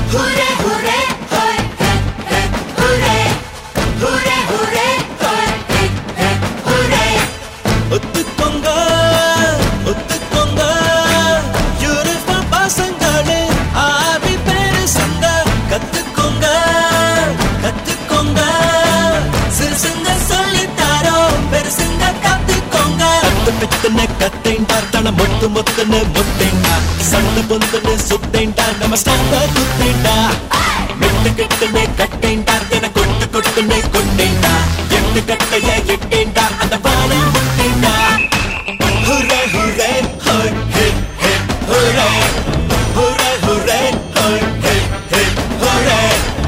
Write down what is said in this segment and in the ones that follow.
Hooray, hooray, hoy, hey, hey, hooray. Hooray, hooray, hoy, hey, hey, hooray. ஒத்துக்கோங்க ஒத்துக்கோங்க uniform பசங்களே ஆவி பேரு சங்க கத்துக்கோங்க கத்துக்கோங்க சிறுசுங்க சொல்லி தரோம் பெருசுங்க கத்துக்கோங்க கத்து பித்துன்னு கத்தேண்டா தன மொட்டு மொத்துன்னு முட்டேண்டா சண்டை பொந்துன்னு சுத்தேண்டா நம்ம ஸ்டாண்ட குத்தேண்டா மெட்டு கெட்டுன்னு கட்டேண்டா என கொட்டு கொட்டுன்னு கொண்டேண்டா எட்டு கட்டைய எட்டேண்டா அந்த பானை முட்டேண்டா ஹுரே ஹுரே ஹோய் ஹே ஹே ஹுரே ஹுரே ஹுரே ஹோய் ஹே ஹே ஹுரே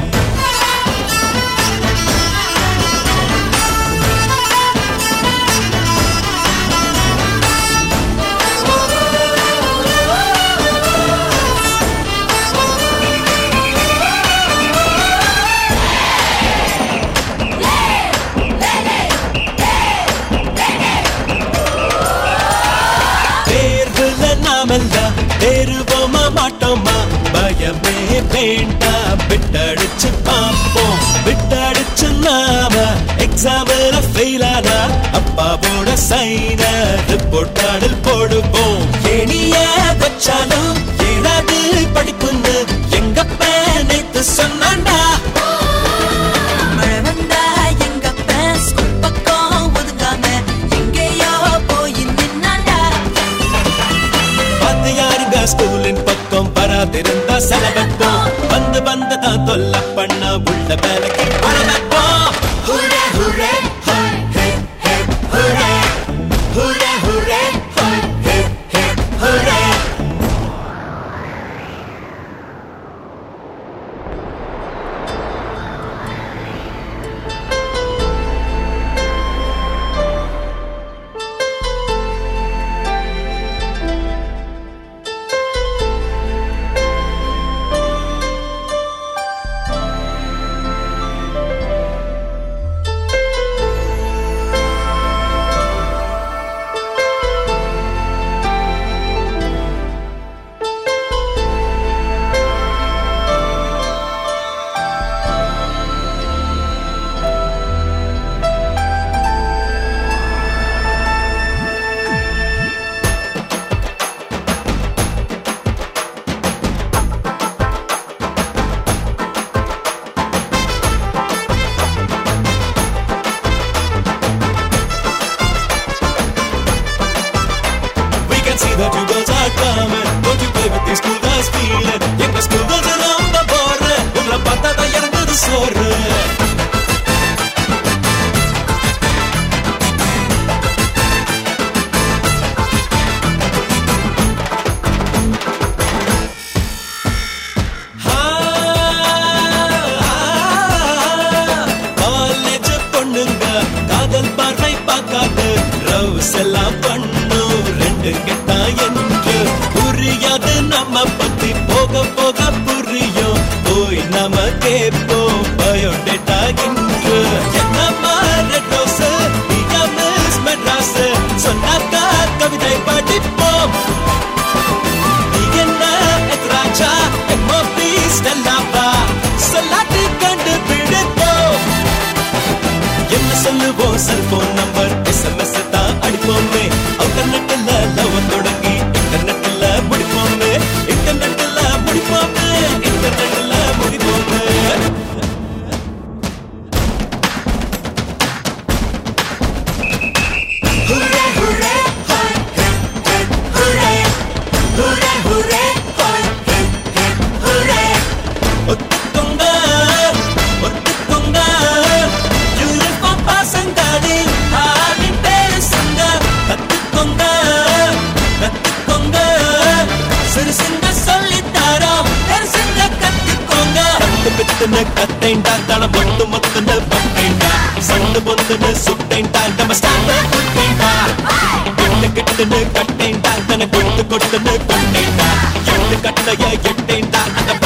தேர்வுல நாமெல்லாம் தேருவோமா மாட்டோமா பயமே வேண்டாம் விட்டடிச்சு பார்ப்போம் விட்டடிச்சு நாம எக்ஸாம்ல ஃபெயில் ஆனா அப்பாவோட சைன ரிப்போர்ட் கார்டில் போடுவோம் எணிய வச்சாலும் ஏதாவது படிப்புன்னு எங்க நேத்து சொன்னாண்டா மழை வந்தா எங்க அப்பன் ஸ்கூல் பக்கம் ஒதுங்காம எங்கேயோ போய் நின்னாண்டா வந்து யாருங்க ஸ்கூலின் பக்கம் வராதிருந்தா செலவப்போம் வந்து வந்து தான் தொல்லை பண்ண உள்ள வேலைக்கு வர வைப்போம் Hooray, hooray, hoy, hey, hey, hooray. Hooray, hooray, hoy, hey, hey, hooray. We can see that you girls are coming. Don't you play with these school guys feeling? எங்க school girls ரொம்ப போற உங்களை பார்த்தா தான் இறங்குது சோறு காலேஜ் பொண்ணுங்க காதல் பார்வை பார்க்காது ரவுஸ் எல்லாம் பண்ணும் ரெண்டு கெட்டா என்று புரியாது நம்ம பத்தி போக போக புரியும் போய் நாம கேட்போம் பயோடேட்டா இன்று என்னம்மா ரெட் ரோஸ் நீங்க மிஸ் மெட்ராஸ் சொன்னாக்கா கவிதை படிப்போம் நீ என்ன எத்ராஜா எம்ஓபி ஸ்டெல்லாவா சொல்லாட்டி கண்டுபிடிப்போம் என்ன சொல்லுவோம் செல்போன் நம்பர் எஸ்எம்எஸ் தான் அடிப்போமே அவுட்டர்நெட்ல லவ் தொடங்கி இன்டர்நெட்ல முடிப்போமே இன்டர்நெட்ல முடிப்போமே இன்டர்நெட்ல முடிப்போமே Hooray, hooray, hoy, hey, hey, hooray. Hooray, hooray, hoy, hey, hey, hooray. ஒத்துக்கோங்க ஒத்துக்கோங்க யூனிஃபார்ம் பசங்களே ஆவி பேசுங்க கத்துக்கோங்க கத்துக்கோங்க சிறுசுங்க சொல்லி தரோம் பெருசுங்க கத்துக்கோங்க கத்து பித்துன்னு கத்தேண்டா தன மொட்டு மொத்துன்னு பட்டேண்டா சண்டு பொந்துன்னு சுட்டேண்டா நம்ம ஸ்டாண்ட குட்டேண்டா கட்டு கிட்டுன்னு கட்டேண்டா தன கொட்டு கொட்டுன்னு கொண்டேண்டா எட்டு கட்டைய எட்டேண்டா அந்த